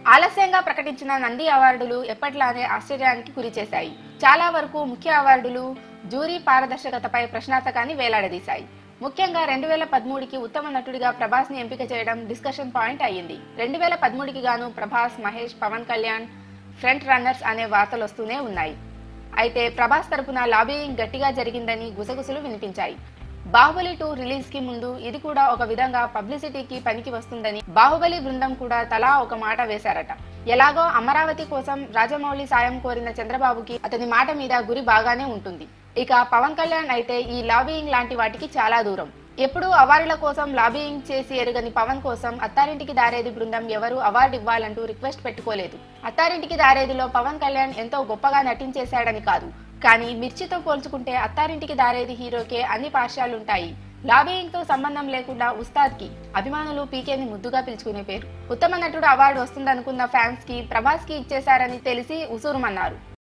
ఆలస్యంగా ప్రకటించిన నంది అవార్డులు ఎప్పట్లానే ఆశ్చర్యానికి గురిచేశాయి చాలా వరకు ముఖ్య అవార్డులు జూరీ పారదర్శకతపై ప్రశ్నార్థకాన్ని వేలాడదీశాయి ముఖ్యంగా రెండు వేల పదమూడుకి ఉత్తమ నటుడిగా ప్రభాస్ ని ఎంపిక చేయడం డిస్కషన్ పాయింట్ అయ్యింది రెండు వేల పదమూడుకి గాను ప్రభాస్ మహేష్ పవన్ కళ్యాణ్ ఫ్రంట్ రన్నర్స్ అనే వార్తలు వస్తూనే ఉన్నాయి అయితే ప్రభాస్ తరపున లాబియింగ్ గట్టిగా జరిగిందని గుసగుసలు వినిపించాయి బాహుబలి టూ రిలీజ్ కి ముందు ఇది కూడా ఒక విధంగా పబ్లిసిటీకి పనికి వస్తుందని బాహుబలి బృందం కూడా తలా ఒక మాట వేశారట ఎలాగో అమరావతి కోసం రాజమౌళి సాయం కోరిన చంద్రబాబుకి అతని మాట మీద గురి బాగానే ఉంటుంది ఇక పవన్ కళ్యాణ్ అయితే ఈ లాబియింగ్ లాంటి వాటికి చాలా దూరం ఎప్పుడూ అవార్డుల కోసం లాబియింగ్ చేసి ఎరుగని పవన్ కోసం అత్తారింటికి దారేది బృందం ఎవరు అవార్డు ఇవ్వాలంటూ రిక్వెస్ట్ పెట్టుకోలేదు అత్తారింటికి దారేదిలో పవన్ కళ్యాణ్ ఎంతో గొప్పగా నటించేశాడని కాదు కానీ మిర్చితో పోల్చుకుంటే అత్తారింటికి దారేది హీరోకే అన్ని పార్శ్యాలుంటాయి లాబియింగ్ తో సంబంధం లేకుండా ఉస్తాద్ కి అభిమానులు పీకేని ముద్దుగా పిలుచుకునే పేరు ఉత్తమ నటుడు అవార్డు వస్తుందనుకున్న ఫ్యాన్స్ కి ప్రభాస్ కి ఇచ్చేశారని తెలిసి ఉసూరుమన్నారు